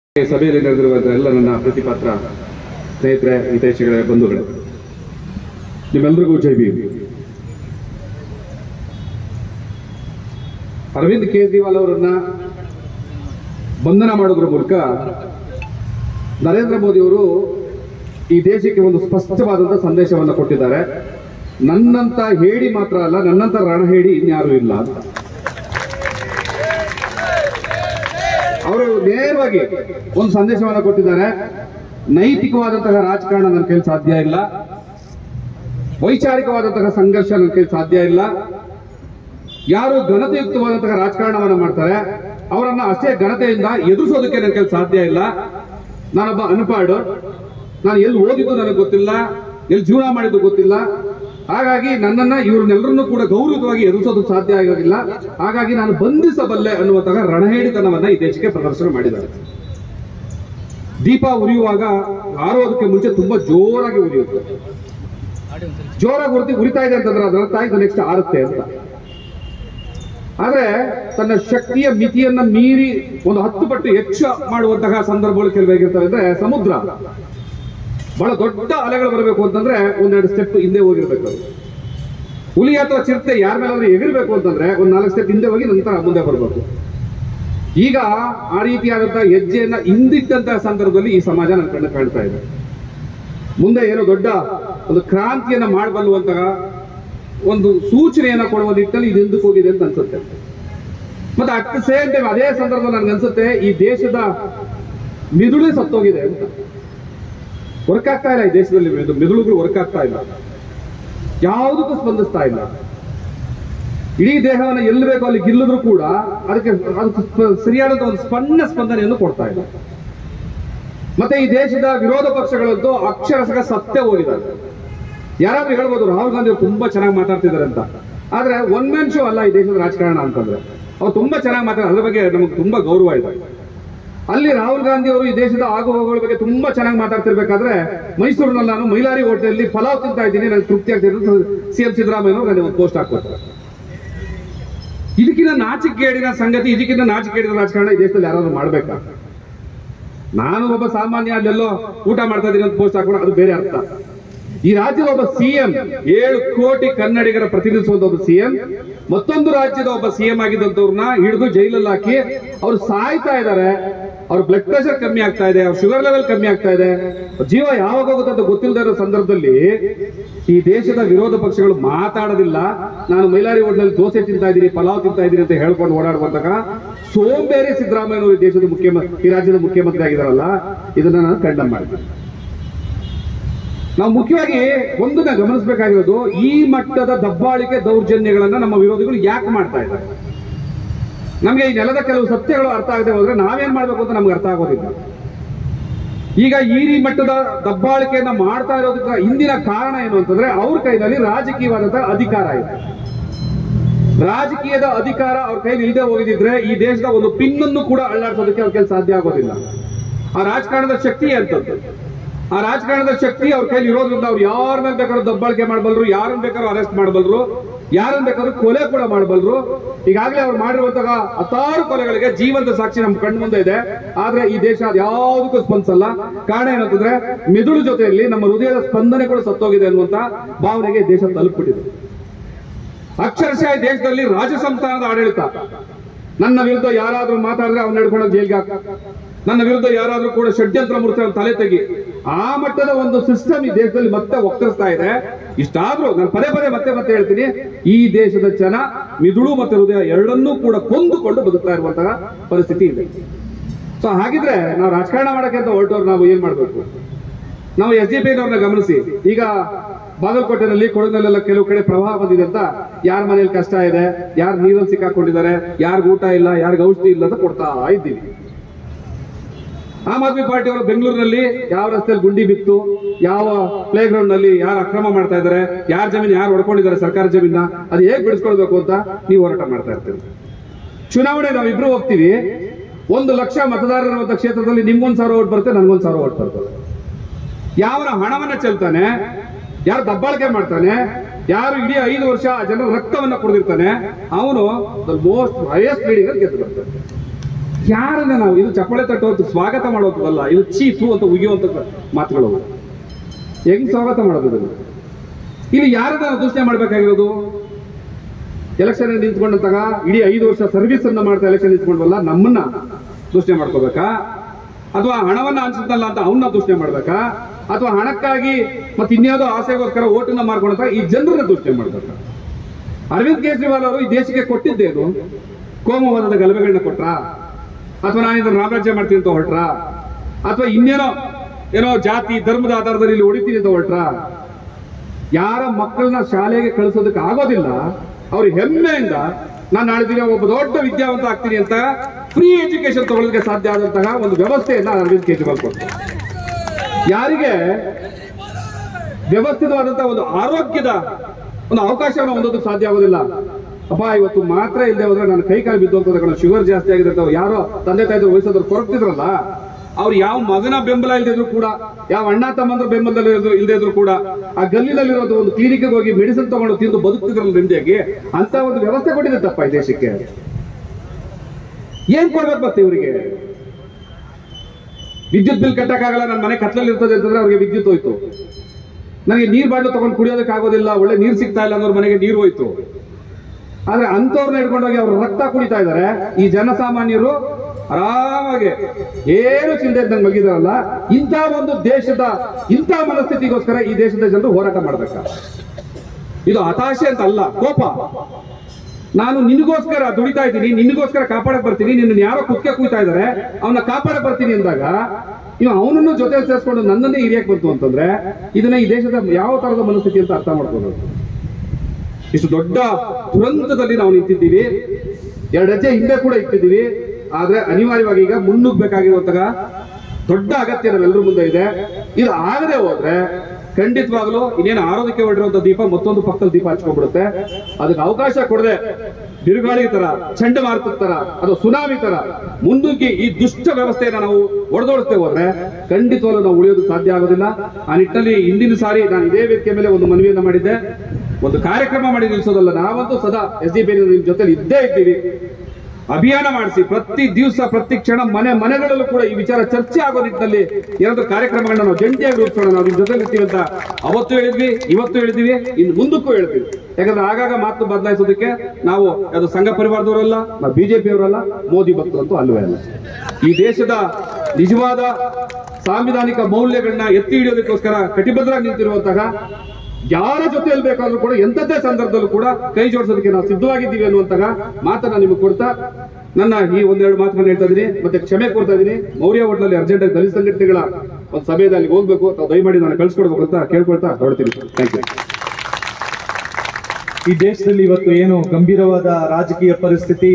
ಈ ಸಭೆಯಲ್ಲಿ ನಡೆದಿರುವಂತಹ ಎಲ್ಲ ನನ್ನ ಪ್ರತಿಪಾತ್ರ ಸ್ನೇಹಿತರೆ ಹಿತೈಷಿಗಳೇ ಬಂಧುಗಳೇ ನಿಮ್ಮೆಲ್ಲರಿಗೂ ಜೈ ಭೀಮ್ ಅರವಿಂದ್ ಕೇಜ್ರಿವಾಲ್ ಅವರನ್ನ ಬಂಧನ ಮಾಡೋದ್ರ ಮೂಲಕ ನರೇಂದ್ರ ಮೋದಿ ಅವರು ಈ ದೇಶಕ್ಕೆ ಒಂದು ಸ್ಪಷ್ಟವಾದಂತಹ ಸಂದೇಶವನ್ನು ಕೊಟ್ಟಿದ್ದಾರೆ ನನ್ನಂತ ಹೇಳಿ ಮಾತ್ರ ಅಲ್ಲ ನನ್ನಂತ ರಣ ಹೇಳಿ ಇನ್ಯಾರೂ ಇಲ್ಲ ಅಂತ ಅವರು ನೇರವಾಗಿ ಒಂದು ಸಂದೇಶವನ್ನು ಕೊಟ್ಟಿದ್ದಾರೆ ನೈತಿಕವಾದಂತಹ ರಾಜಕಾರಣ ನನ್ನ ಕೈಲಿ ಸಾಧ್ಯ ಇಲ್ಲ ವೈಚಾರಿಕವಾದಂತಹ ಸಂಘರ್ಷ ನನ್ನ ಕೈಲಿ ಸಾಧ್ಯ ಇಲ್ಲ ಯಾರು ಘನತೆಯುಕ್ತವಾದಂತಹ ರಾಜಕಾರಣವನ್ನು ಮಾಡ್ತಾರೆ ಅವರನ್ನ ಅಷ್ಟೇ ಘನತೆಯಿಂದ ಎದುರಿಸೋದಕ್ಕೆ ನನ್ನ ಕೈಲಿ ಸಾಧ್ಯ ಇಲ್ಲ ನಾನೊಬ್ಬ ಅನ್ಪಾಡು ನಾನು ಎಲ್ಲಿ ಓದಿದ್ದು ನನಗೆ ಗೊತ್ತಿಲ್ಲ ಎಲ್ಲಿ ಜೀವನ ಮಾಡಿದ್ದು ಗೊತ್ತಿಲ್ಲ ಹಾಗಾಗಿ ನನ್ನನ್ನ ಇವ್ರನ್ನೆಲ್ಲರನ್ನೂ ಕೂಡ ಗೌರವವಾಗಿ ಎದುರಿಸೋದು ಸಾಧ್ಯ ಆಗಿಲ್ಲ ಹಾಗಾಗಿ ನಾನು ಬಂಧಿಸಬಲ್ಲೆ ಅನ್ನುವಂತಹ ರಣಹೇಡಿತನವನ್ನ ಈ ದೇಶಕ್ಕೆ ಪ್ರದರ್ಶನ ಮಾಡಿದ್ದಾರೆ ದೀಪ ಉರಿಯುವಾಗ ಆರೋದಕ್ಕೆ ಮುಂಚೆ ತುಂಬಾ ಜೋರಾಗಿ ಉರಿಯುತ್ತೆ ಜೋರಾಗಿ ಉರಿತಿ ಉರಿತಾ ಇದೆ ಅಂತಂದ್ರೆ ಅದರ ಅರ್ಥ ಇದು ನೆಕ್ಸ್ಟ್ ಆರುತ್ತೆ ಅಂತ ಆದ್ರೆ ತನ್ನ ಶಕ್ತಿಯ ಮಿತಿಯನ್ನ ಮೀರಿ ಒಂದು ಹತ್ತು ಪಟ್ಟು ಹೆಚ್ಚು ಮಾಡುವಂತಹ ಸಂದರ್ಭಗಳು ಕೆಲವಾಗಿರ್ತವೆ ಅಂದ್ರೆ ಸಮುದ್ರ ಬಹಳ ದೊಡ್ಡ ಅಲೆಗಳು ಬರಬೇಕು ಅಂತಂದ್ರೆ ಒಂದೆರಡು ಸ್ಟೆಪ್ ಹಿಂದೆ ಹೋಗಿರ್ಬೇಕು ಅದು. ಹುಲಿ ಅಥವಾ ಚಿರತೆ ಯಾರ ಮೇಲಾದ್ರೂ ಎಗಿರ್ಬೇಕು ಅಂತಂದ್ರೆ ಒಂದ್ ನಾಲ್ಕು ಸ್ಟೆಪ್ ಹಿಂದೆ ಹೋಗಿ ನಂತರ ಮುಂದೆ ಬರಬೇಕು ಈಗ ಆ ರೀತಿಯಾದಂತಹ ಹೆಜ್ಜೆಯನ್ನ ಹಿಂದಿಟ್ಟಂತಹ ಸಂದರ್ಭದಲ್ಲಿ ಈ ಸಮಾಜ ನನ್ನ ಕಣ್ಣು ಕಾಣ್ತಾ ಇದೆ ಮುಂದೆ ಏನೋ ದೊಡ್ಡ ಒಂದು ಕ್ರಾಂತಿಯನ್ನ ಮಾಡಬಲ್ಲುವಂತಹ ಒಂದು ಸೂಚನೆಯನ್ನ ಕೊಡುವ ನಿಟ್ಟಿನಲ್ಲಿ ಇದು ಹಿಂದಕ್ಕೆ ಹೋಗಿದೆ ಅಂತ ಅನ್ಸುತ್ತೆ ಮತ್ತೆ ಅಟ್ ದ ಸೇಮ್ ಟೈಮ್ ಅದೇ ಸಂದರ್ಭದಲ್ಲಿ ನನ್ಗೆ ಅನ್ಸುತ್ತೆ ಈ ದೇಶದ ಮಿದುಳೇ ಸತ್ತೋಗಿದೆ ಅಂತ ವರ್ಕ್ ಆಗ್ತಾ ಇಲ್ಲ ಈ ದೇಶದಲ್ಲಿ ಮೆದು- ಮೆದುಳುಗಳು ವರ್ಕ್ ಆಗ್ತಾ ಇಲ್ಲ ಯಾವುದಕ್ಕೂ ಸ್ಪಂದಿಸ್ತಾ ಇಲ್ಲ ಇಡೀ ದೇಹವನ್ನು ಎಲ್ಲಿ ಬೇಕೋ ಅಲ್ಲಿ ಗಿಲ್ಲಿದ್ರು ಕೂಡ ಅದಕ್ಕೆ ಅದಕ್ಕೆ ಸ್ಪ- ಸರಿಯಾದಂತ ಒಂದು ಸ್ಪನ್ನ ಸ್ಪಂದನೆಯನ್ನು ಕೊಡ್ತಾ ಇಲ್ಲ ಮತ್ತೆ ಈ ದೇಶದ ವಿರೋಧ ಪಕ್ಷಗಳಂತೂ ಅಕ್ಷರಶಃ ಸತ್ಯ ಹೋಗಿದ್ದಾರೆ ಯಾರಾದ್ರೂ ಹೇಳ್ಬೋದು ರಾಹುಲ್ ಗಾಂಧಿ ಅವರು ತುಂಬಾ ಚೆನ್ನಾಗಿ ಮಾತಾಡ್ತಿದ್ದಾರೆ ಅಂತ ಆದ್ರೆ ಒನ್ ಮ್ಯಾನ್ ಶೋ ಅಲ್ಲ ಈ ದೇಶದ ರಾಜಕಾರಣ ಅಂತಂದ್ರೆ ಅವ್ರು ತುಂಬಾ ಚೆನ್ನಾಗಿ ಮಾತಾಡ್ತಾರೆ ಅದ್ರ ಬಗ್ಗೆ ನಮಗೆ ತುಂಬಾ ಗೌರವ ಇದೆ ಅಲ್ಲಿ ರಾಹುಲ್ ಗಾಂಧಿ ಅವರು ಈ ದೇಶದ ಆಗು ಹೋಗುಗಳ ಬಗ್ಗೆ ತುಂಬಾ ಚೆನ್ನಾಗಿ ಮಾತಾಡ್ತಿರ್ಬೇಕಾದ್ರೆ ಮೈಸೂರಿನಲ್ಲಿ ನಾನು ಮೈಲಾರಿ ಹೋಟೆಲ್ ಫಲಾವ್ ತಿಂತಾ ಇದ್ದೀನಿ ನನಗೆ ತೃಪ್ತಿ ಆಗ್ತಿದ್ದು ಸಿಎಂ ಸಿದ್ದರಾಮಯ್ಯ ಅವರು ನನಗೆ ಒಂದು ಪೋಸ್ಟ್ ಹಾಕ್ಕೊಡ್ತಾರೆ ಇದಕ್ಕಿಂತ ನಾಚಿಕೆಗೇಡಿನ ಸಂಗತಿ ಇದಕ್ಕಿಂತ ನಾಚಿಕೆಗೇಡಿನ ರಾಜಕಾರಣ ಈ ದೇಶದಲ್ಲಿ ಯಾರಾದ್ರೂ ಮಾಡ್ಬೇಕಾ ನಾನು ಒಬ್ಬ ಸಾಮಾನ್ಯ ಅಲ್ಲೆಲ್ಲೋ ಊಟ ಮಾಡ್ತಾ ಇದ್ದೀನಿ ಅಂತ ಪೋಸ್ಟ್ ಹಾಕೊಂಡು ಅದು ಬೇರೆ ಅರ್ಥ ಈ ರಾಜ್ಯದ ಒಬ್ಬ ಸಿಎಂ ಏಳು ಕೋಟಿ ಕನ್ನಡಿಗರ ಪ್ರತಿನಿಧಿಸುವಂತ ಒಬ್ಬ ಸಿಎಂ ಮತ್ತೊಂದು ರಾಜ್ಯದ ಒಬ್ಬ ಸಿಎಂ ಆಗಿದ್ದಂತವ್ರನ್ನ ಹಿಡಿದು ಜೈಲಲ್ಲಿ ಹಾಕಿ ಅವ್ರು ಸಾಯ್ತಾ ಇದ್ದಾರೆ ಅವ್ರ ಬ್ಲಡ್ ಪ್ರೆಷರ್ ಕಮ್ಮಿ ಆಗ್ತಾ ಇದೆ ಅವ್ರ ಶುಗರ್ ಲೆವೆಲ್ ಕಮ್ಮಿ ಆಗ್ತಾ ಇದೆ ಜೀವ ಯಾವಾಗ ಹೋಗುತ್ತೆ ಅಂತ ಗೊತ್ತಿಲ್ಲದೆ ಇರೋ ಸಂದರ್ಭದಲ್ಲಿ ಈ ದೇಶದ ವಿರೋಧ ಪಕ್ಷಗಳು ಮಾತಾಡೋದಿಲ್ಲ ನಾನು ಮೈಲಾರಿ ಹೋಟ್ಲಲ್ಲಿ ದೋಸೆ ತಿಂತಾ ಇದ್ದೀನಿ ಪಲಾವ್ ತಿಂತಾ ಇದ್ದೀನಿ ಅಂತ ಹೇಳ್ಕೊಂಡು ಓಡಾಡುವಂತಹ ಸೋಂಬೇರಿ ಸಿದ್ದರಾಮಯ್ಯನವರು ಈ ದೇಶದ ಮುಖ್ಯಮಂತ್ರಿ ಈ ರಾಜ್ಯದ ಮುಖ್ಯಮಂತ್ರಿ ಆಗಿದಾರಲ್ಲ ಇದನ್ನ ನಾನು ಖಂಡನೆ ಮಾಡ್ತೀನಿ ನಾವು ಮುಖ್ಯವಾಗಿ ಒಂದನ್ನ ಗಮನಿಸಬೇಕಾಗಿರೋದು ಈ ಮಟ್ಟದ ದಬ್ಬಾಳಿಕೆ ದೌರ್ಜನ್ಯಗಳನ್ನ ನಮ್ಮ ವಿರೋಧಿಗಳು ಯಾಕೆ ಮಾಡ್ತಾ ಇದ್ದಾರೆ ನಮಗೆ ಈ ನೆಲದ ಕೆಲವು ಸತ್ಯಗಳು ಅರ್ಥ ಆಗದೆ ಹೋದ್ರೆ ನಾವೇನ್ ಮಾಡ್ಬೇಕು ಅಂತ ನಮ್ಗೆ ಅರ್ಥ ಆಗೋದಿಲ್ಲ ಈಗ ಈ ರೀ ಮಟ್ಟದ ದಬ್ಬಾಳಿಕೆಯನ್ನ ಮಾಡ್ತಾ ಇರೋದಕ್ಕೆ ಹಿಂದಿನ ಕಾರಣ ಏನು ಅಂತಂದ್ರೆ ಅವ್ರ ಕೈನಲ್ಲಿ ರಾಜಕೀಯವಾದಂತಹ ಅಧಿಕಾರ ಇದೆ ರಾಜಕೀಯದ ಅಧಿಕಾರ ಅವ್ರ ಕೈಲಿ ಇಲ್ಲದೆ ಹೋಗಿದ್ರೆ ಈ ದೇಶದ ಒಂದು ಪಿನ್ನನ್ನು ಕೂಡ ಅಳ್ಳಾಡ್ಸೋದಕ್ಕೆ ಅವ್ರ ಕೈಲಿ ಸಾಧ್ಯ ಆಗೋದಿಲ್ಲ ಆ ರಾಜಕಾರಣದ ಶಕ್ತಿ ಅಂತದ್ದು ಆ ರಾಜಕಾರಣದ ಶಕ್ತಿ ಅವ್ರ ಕೈಲಿ ಇರೋದ್ರಿಂದ ಅವ್ರು ಯಾರ ಮೇಲೆ ಬೇಕಾದ್ರೂ ದಬ್ಬಾಳಿಕೆ ಮಾಡಬಲ್ರು ಯಾರನ್ನ ಬೇಕಾದ್ರೂ ಅರೆಸ್ಟ್ ಮಾಡಬಲ್ರು ಯಾರನ್ನ ಬೇಕಾದ್ರೂ ಕೊಲೆ ಕೂಡ ಮಾಡಬಲ್ರು ಈಗಾಗಲೇ ಅವ್ರು ಮಾಡಿರುವಂತಹ ಹತ್ತಾರು ಕೊಲೆಗಳಿಗೆ ಜೀವಂತ ಸಾಕ್ಷಿ ನಮ್ಮ ಕಣ್ಣು ಮುಂದೆ ಇದೆ ಆದ್ರೆ ಈ ದೇಶ ಅದು ಯಾವುದಕ್ಕೂ ಸ್ಪಂದಿಸಲ್ಲ ಕಾರಣ ಏನಂತಂದ್ರೆ ಮೆದುಳು ಜೊತೆಯಲ್ಲಿ ನಮ್ಮ ಹೃದಯದ ಸ್ಪಂದನೆ ಕೂಡ ಸತ್ತೋಗಿದೆ ಅನ್ನುವಂತ ಭಾವನೆಗೆ ದೇಶ ತಲುಪಿಬಿಟ್ಟಿದೆ ಅಕ್ಷರಶಃ ಈ ದೇಶದಲ್ಲಿ ರಾಜ್ಯ ಸಂಸ್ಥಾನದ ಆಡಳಿತ ನನ್ನ ವಿರುದ್ಧ ಯಾರಾದ್ರೂ ಮಾತಾಡಿದ್ರೆ ಅವ್ನ ನಡ್ಕೊಂಡು ಜೈಲ್ಗೆ ಹಾಕ ನನ್ನ ವಿರುದ್ಧ ಯಾರಾದ್ರೂ ಕೂಡ ಷಡ್ಯಂತ್ರ ಮೂರ್ತಿ ತಲೆ ತೆಗಿ ಆ ಮಟ್ಟದ ಒಂದು ಸಿಸ್ಟಮ್ ಈ ದೇಶದಲ್ಲಿ ಮತ್ತೆ ಒಕ್ಕರಿಸ್ತಾ ಇದೆ ಇಷ್ಟಾದ್ರೂ ನಾನು ಪದೇ ಪದೇ ಮತ್ತೆ ಮತ್ತೆ ಹೇಳ್ತೀನಿ ಈ ದೇಶದ ಜನ ಮಿದುಳು ಮತ್ತೆ ಹೃದಯ ಎರಡನ್ನೂ ಕೂಡ ಕೊಂದುಕೊಂಡು ಬದುಕ್ತಾ ಇರುವಂತಹ ಪರಿಸ್ಥಿತಿ ಇದೆ ಸೊ ಹಾಗಿದ್ರೆ ನಾವು ರಾಜಕಾರಣ ಮಾಡಕ್ಕೆ ಅಂತ ಹೊರಟವ್ರು ನಾವು ಏನ್ ಮಾಡ್ಬೇಕು ನಾವು ಎಸ್ ಡಿ ಪಿ ಅವ್ರನ್ನ ಗಮನಿಸಿ ಈಗ ಬಾಗಲಕೋಟೆನಲ್ಲಿ ಕೊಡಗಿನಲ್ಲೆಲ್ಲ ಕೆಲವು ಕಡೆ ಪ್ರವಾಹ ಬಂದಿದೆ ಅಂತ ಯಾರ ಮನೇಲಿ ಕಷ್ಟ ಇದೆ ಯಾರು ನೀರಲ್ಲಿ ಸಿಕ್ಕಾಕೊಂಡಿದ್ದಾರೆ ಯಾರಿಗ ಊಟ ಇಲ್ಲ ಯಾರಿಗ ಔಷಧಿ ಇಲ್ಲ ಅಂತ ಕೊಡ್ತಾ ಇದ್ದೀವಿ ಆಮ್ ಆದ್ಮಿ ಪಾರ್ಟಿ ಅವರು ಬೆಂಗಳೂರಿನಲ್ಲಿ ಯಾವ ರಸ್ತೆಯಲ್ಲಿ ಗುಂಡಿ ಬಿತ್ತು ಯಾವ ಪ್ಲೇ ಗ್ರೌಂಡ್ ನಲ್ಲಿ ಯಾರು ಅಕ್ರಮ ಮಾಡ್ತಾ ಇದ್ದಾರೆ ಯಾರ ಜಮೀನು ಯಾರು ಹೊಡ್ಕೊಂಡಿದ್ದಾರೆ ಸರ್ಕಾರ ಜಮೀನ ಅದು ಹೇಗೆ ಬಿಡಿಸ್ಕೊಳ್ಬೇಕು ಅಂತ ನೀವು ಹೋರಾಟ ಮಾಡ್ತಾ ಇರ್ತೀರಿ ಚುನಾವಣೆ ನಾವಿಬ್ರು ಹೋಗ್ತೀವಿ ಒಂದು ಲಕ್ಷ ಮತದಾರರಿರುವಂತ ಕ್ಷೇತ್ರದಲ್ಲಿ ನಿಮ್ಗೊಂದ್ ಸಾವಿರ ಓಟ್ ಬರುತ್ತೆ ನನ್ಗೊಂದ್ ಸಾವಿರ ಓಟ್ ಬರ್ತದೆ ಯಾವನ ಹಣವನ್ನ ಚೆಲ್ತಾನೆ ಯಾರು ದಬ್ಬಾಳಿಕೆ ಮಾಡ್ತಾನೆ ಯಾರು ಇಡೀ ಐದು ವರ್ಷ ಜನರ ರಕ್ತವನ್ನ ಕುಡಿದಿರ್ತಾನೆ ಅವನು ಮೋಸ್ಟ್ ಹೈಯೆಸ್ಟ್ ಲೀಡಿಂಗ್ ಗೆದ್ದು ಬರ್ತಾನೆ ಯಾರನ್ನ ನಾವು ಇದು ಚಪ್ಪಳೆ ತಟ್ಟುವಂತ ಸ್ವಾಗತ ಮಾಡುವಂಥದ್ದಲ್ಲ ಇದು ಚೀತು ಅಂತ ಉಗಿಯುವಂತ ಮಾತುಗಳು ಅವು. ಹೆಂಗ್ ಸ್ವಾಗತ ಮಾಡೋದು ಇದನ್ನ ಇಲ್ಲಿ ಯಾರನ್ನ ನಾವು ದೂಷಣೆ ಮಾಡ್ಬೇಕಾಗಿರೋದು ಎಲೆಕ್ಷನ್ ನಿಂತ್ಕೊಂಡಂತಾಗ ಇಡೀ ಐದು ವರ್ಷ ಸರ್ವಿಸ್ ಅನ್ನ ಮಾಡ್ತಾ ಎಲೆಕ್ಷನ್ ನಿಂತ್ಕೊಂಡ್ವಲ್ಲ ನಮ್ಮನ್ನ ದೂಷಣೆ ಮಾಡ್ಕೋಬೇಕಾ ಅಥವಾ ಹಣವನ್ನ ಹಂಚುತ್ತಲ್ಲ ಅಂತ ಅವನ್ನ ದೂಷಣೆ ಮಾಡ್ಬೇಕಾ ಅಥವಾ ಹಣಕ್ಕಾಗಿ ಮತ್ತೆ ಇನ್ಯಾವುದೋ ಆಸೆಗೋಸ್ಕರ ಓಟನ್ನ ಮಾಡ್ಕೊಂಡಂತ ಈ ಜನರನ್ನ ದೂಷಣೆ ಮಾಡ್ಬೇಕಾ ಅರವಿಂದ್ ಕೇಜ್ರಿವಾಲ್ ಅವರು ಈ ದೇಶಕ್ಕೆ ಕೊಟ್ಟಿದ್ದೇನು ಕೋಮುವಾದದ ಗಲಭೆಗಳನ್ನ ಕೊಟ್ರ ಅಥವಾ ನಾನು ಇದನ್ನ ರಾಮರಾಜ್ಯ ಮಾಡ್ತೀನಿ ಅಂತ ಹೊರಟ್ರ ಅಥವಾ ಇನ್ನೇನೋ ಏನೋ ಜಾತಿ ಧರ್ಮದ ಆಧಾರದಲ್ಲಿ ಇಲ್ಲಿ ಹೊಡಿತೀನಿ ಅಂತ ಹೊರಟ್ರ ಯಾರ ಮಕ್ಕಳನ್ನ ಶಾಲೆಗೆ ಕಳಿಸೋದಕ್ಕೆ ಆಗೋದಿಲ್ಲ ಅವ್ರು ಹೆಮ್ಮೆಯಿಂದ ನಾನು ನಾಳೆ ದಿನ ಒಬ್ಬ ದೊಡ್ಡ ವಿದ್ಯಾವಂತ ಆಗ್ತೀನಿ ಅಂತ ಫ್ರೀ ಎಜುಕೇಶನ್ ತಗೊಳ್ಳೋದಕ್ಕೆ ಸಾಧ್ಯ ಆದಂತಹ ಒಂದು ವ್ಯವಸ್ಥೆಯನ್ನ ಅರವಿಂದ್ ಕೇಜ್ರಿವಾಲ್ ಕೊಟ್ಟರು ಯಾರಿಗೆ ವ್ಯವಸ್ಥಿತವಾದಂತಹ ಒಂದು ಆರೋಗ್ಯದ ಒಂದು ಅವಕಾಶವನ್ನು ಹೊಂದೋದಕ್ಕೆ ಸಾಧ್ಯ ಆಗೋದಿಲ್ಲ ಅಪ್ಪ ಇವತ್ತು ಮಾತ್ರ ಇಲ್ಲದೆ ಹೋದ್ರೆ ನನ್ನ ಕೈ ಕಾಲು ಬಿದ್ದೋಗ್ತದೆ ಶುಗರ್ ಜಾಸ್ತಿ ಆಗಿದೆ ಅಂತ ಯಾರೋ ತಂದೆ ತಾಯಿದ್ರು ವಯಸ್ಸಾದ್ರು ಕೊರಗ್ತಿದ್ರಲ್ಲ ಅವ್ರು ಯಾವ ಮಗನ ಬೆಂಬಲ ಇಲ್ಲದೆ ಇದ್ರು ಕೂಡ ಯಾವ ಅಣ್ಣ ತಮ್ಮಂದ್ರ ಬೆಂಬಲದಲ್ಲಿ ಇಲ್ದೇ- ಇಲ್ದೇ ಇದ್ರು ಕೂಡ ಆ ಗಲ್ಲಿನಲ್ಲಿರೋದು ಒಂದು ಕ್ಲಿನಿಕ್ ಹೋಗಿ ಮೆಡಿಸಿನ್ ತಗೊಂಡು ತಿಂದು ಬದುಕ್ತಿದ್ರಲ್ಲ ನಿಮ್ದಾಗಿ ಅಂತ ಒಂದು ವ್ಯವಸ್ಥೆ ಕೊಟ್ಟಿದೆ ತಪ್ಪ ಈ ದೇಶಕ್ಕೆ ಏನ್ ಕೊಡ್ಬೇಕು ಮತ್ತೆ ಇವರಿಗೆ ವಿದ್ಯುತ್ ಬಿಲ್ ಕಟ್ಟಕ್ಕಾಗಲ್ಲ ನನ್ನ ಮನೆ ಕತ್ಲಲ್ಲಿ ಇರ್ತದೆ ಅಂತಂದ್ರೆ ಅವ್ರಿಗೆ ವಿದ್ಯುತ್ ಹೋಯ್ತು ನನಗೆ ನೀರ್ ಬಾಟ್ಲು ತಗೊಂಡು ಕುಡಿಯೋದಕ್ಕೆ ಆಗೋದಿಲ್ಲ ಒಳ್ಳೆ ನೀರ್ ಸಿಗ್ತಾ ಇಲ್ಲ ಅನ್ನೋರ್ ಮನೆಗೆ ನೀರು ಹೋಯ್ತು ಆದ್ರೆ ಅಂತವ್ರನ್ನ ಹಿಡ್ಕೊಂಡೋಗಿ ಅವ್ರು ರಕ್ತ ಕುಡಿತಾ ಇದ್ದಾರೆ ಈ ಜನಸಾಮಾನ್ಯರು ಆರಾಮಾಗಿ ಏನು ಚಿಂತೆ ಇದ್ದಂಗೆ ಮಗಿದಾರಲ್ಲ ಇಂಥ ಒಂದು ದೇಶದ ಇಂಥ ಮನಸ್ಥಿತಿಗೋಸ್ಕರ ಈ ದೇಶದ ಜನರು ಹೋರಾಟ ಮಾಡ್ಬೇಕ ಇದು ಹತಾಶೆ ಅಂತ ಅಲ್ಲ ಕೋಪ ನಾನು ನಿನಗೋಸ್ಕರ ದುಡಿತಾ ಇದ್ದೀನಿ ನಿನಗೋಸ್ಕರ ಕಾಪಾಡಕ್ ಬರ್ತೀನಿ ನಿನ್ನ ಯಾರೋ ಕುಕ್ಕೆ ಕೂಯ್ತಾ ಇದ್ದಾರೆ ಅವನ್ನ ಕಾಪಾಡಕ್ ಬರ್ತೀನಿ ಅಂದಾಗ ನೀವು ಅವನನ್ನು ಜೊತೆ ಸೇರಿಸ್ಕೊಂಡು ನನ್ನನ್ನೇ ಹಿರಿಯಕ್ ಬಂತು ಅಂತಂದ್ರೆ ಇದನ್ನ ಈ ದೇಶದ ಯಾವ ತರದ ಮನಸ್ಥಿತಿ ಅಂತ ಅರ್ಥ ಮಾಡ್ಕೋಬೇಕು ಇಷ್ಟು ದೊಡ್ಡ ದುರಂತದಲ್ಲಿ ನಾವು ನಿಂತಿದ್ದೀವಿ ಎರಡು ಹೆಜ್ಜೆ ಹಿಂದೆ ಕೂಡ ಇಟ್ಟಿದ್ದೀವಿ ಆದ್ರೆ ಅನಿವಾರ್ಯವಾಗಿ ಈಗ ಮುನ್ನುಗ್ಬೇಕಾಗಿರುವಂತಹ ದೊಡ್ಡ ಅಗತ್ಯ ನಾವೆಲ್ಲರ ಮುಂದೆ ಇದೆ ಇದು ಆಗದೆ ಹೋದ್ರೆ ಖಂಡಿತವಾಗ್ಲೂ ಇನ್ನೇನು ಆರೋಗ್ಯಕ್ಕೆ ಹೊರಡಿರುವಂತ ದೀಪ ಮತ್ತೊಂದು ಪಕ್ಕದಲ್ಲಿ ದೀಪ ಹಚ್ಕೊಂಡ್ಬಿಡುತ್ತೆ ಅದಕ್ಕೆ ಅವಕಾಶ ಕೊಡದೆ ಬಿರುಗಾಳಿ ತರ ಚಂಡಮಾರುತದ ತರ ಅಥವಾ ಸುನಾಮಿ ತರ ಮುನ್ನುಗ್ಗಿ ಈ ದುಷ್ಟ ವ್ಯವಸ್ಥೆಯನ್ನ ನಾವು ಒಡೆದೋಡಿಸ್ತೇ ಹೋದ್ರೆ ಖಂಡಿತವಾಗ್ಲೂ ನಾವು ಉಳಿಯೋದು ಸಾಧ್ಯ ಆಗೋದಿಲ್ಲ ಆ ನಿಟ್ಟಿನಲ್ಲಿ ಹಿಂದಿನ ಸಾರಿ ನಾನು ಇದೇ ವೇದಿಕೆ ಮೇಲೆ ಒಂದು ಮನವಿಯನ್ನ ಮಾಡಿದ್ದೆ ಒಂದು ಕಾರ್ಯಕ್ರಮ ಮಾಡಿ ನಿಲ್ಲಿಸೋದಲ್ಲ ನಾವಂತೂ ಸದಾ ಎಸ್ ಡಿ ಪಿ ನಿಮ್ ಜೊತೆ ಇದ್ದೇ ಇದ್ದೀವಿ ಅಭಿಯಾನ ಮಾಡಿಸಿ ಪ್ರತಿ ದಿವಸ ಪ್ರತಿ ಕ್ಷಣ ಮನೆ ಮನೆಗಳಲ್ಲೂ ಕೂಡ ಈ ವಿಚಾರ ಚರ್ಚೆ ಆಗೋ ನಿಟ್ಟಿನಲ್ಲಿ ಏನಾದ್ರೂ ಕಾರ್ಯಕ್ರಮಗಳನ್ನ ನಾವು ಜಂಟಿಯಾಗಿ ರೂಪಿಸೋಣ ನಾವು ನಿಮ್ ಜೊತೆ ಇರ್ತೀವಿ ಅಂತ ಅವತ್ತು ಹೇಳಿದ್ವಿ ಇವತ್ತು ಹೇಳಿದ್ವಿ ಇನ್ನು ಮುಂದಕ್ಕೂ ಹೇಳ್ತೀವಿ ಯಾಕಂದ್ರೆ ಆಗಾಗ ಮಾತು ಬದಲಾಯಿಸೋದಕ್ಕೆ ನಾವು ಅದು ಸಂಘ ಪರಿವಾರದವರಲ್ಲ ನಾವು ಬಿಜೆಪಿ ಅವರಲ್ಲ ಮೋದಿ ಭಕ್ತರಂತೂ ಅಲ್ಲವೇ ಅಲ್ಲ ಈ ದೇಶದ ನಿಜವಾದ ಸಾಂವಿಧಾನಿಕ ಮೌಲ್ಯಗಳನ್ನ ಎತ್ತಿ ಹಿಡಿಯೋದಕ್ಕೋಸ್ಕರ ಕಟಿಬದ್ಧರಾಗಿ ನಿಂತಿರುವಂತಹ ಯಾರ ಜೊತೆಯಲ್ಲಿ ಬೇಕಾದ್ರೂ ಕೂಡ ಎಂತದ್ದೇ ಸಂದರ್ಭದಲ್ಲೂ ಕೂಡ ಕೈ ಜೋಡಿಸೋದಕ್ಕೆ ನಾವು ಸಿದ್ಧವಾಗಿದ್ದೀವಿ ಅನ್ನುವಂತಹ ಮಾತನ್ನ ನಿಮಗೆ ಕೊಡ್ತಾ ನನ್ನ ಈ ಒಂದೆರಡು ಮಾತುಗಳನ್ನ ಹೇಳ್ತಾ ಇದೀನಿ ಮತ್ತೆ ಕ್ಷಮೆ ಕೊಡ್ತಾ ಇದೀನಿ ಮೌರ್ಯ ಹೋಟ್ಲಲ್ಲಿ ಅರ್ಜೆಂಟ್ ಆಗಿ ದಲಿತ ಸಂಘಟನೆಗಳ ಒಂದು ಸಭೆಯಲ್ಲಿ ಅಲ್ಲಿ ಹೋಗ್ಬೇಕು ತಾವು ದಯಮಾಡಿ ನಾನು ಕಳ್ಸಿಕೊಡ್ಬೇಕು ಅಂತ ಕೇಳ್ಕೊಳ್ತಾ ಹೊರಡ್ತೀನಿ ಥ್ಯಾಂಕ್ ಯು ಈ ದೇಶದಲ್ಲಿ ಇವತ್ತು ಏನು ಗಂಭೀರವಾದ ರಾಜಕೀಯ ಪರಿಸ್ಥಿತಿ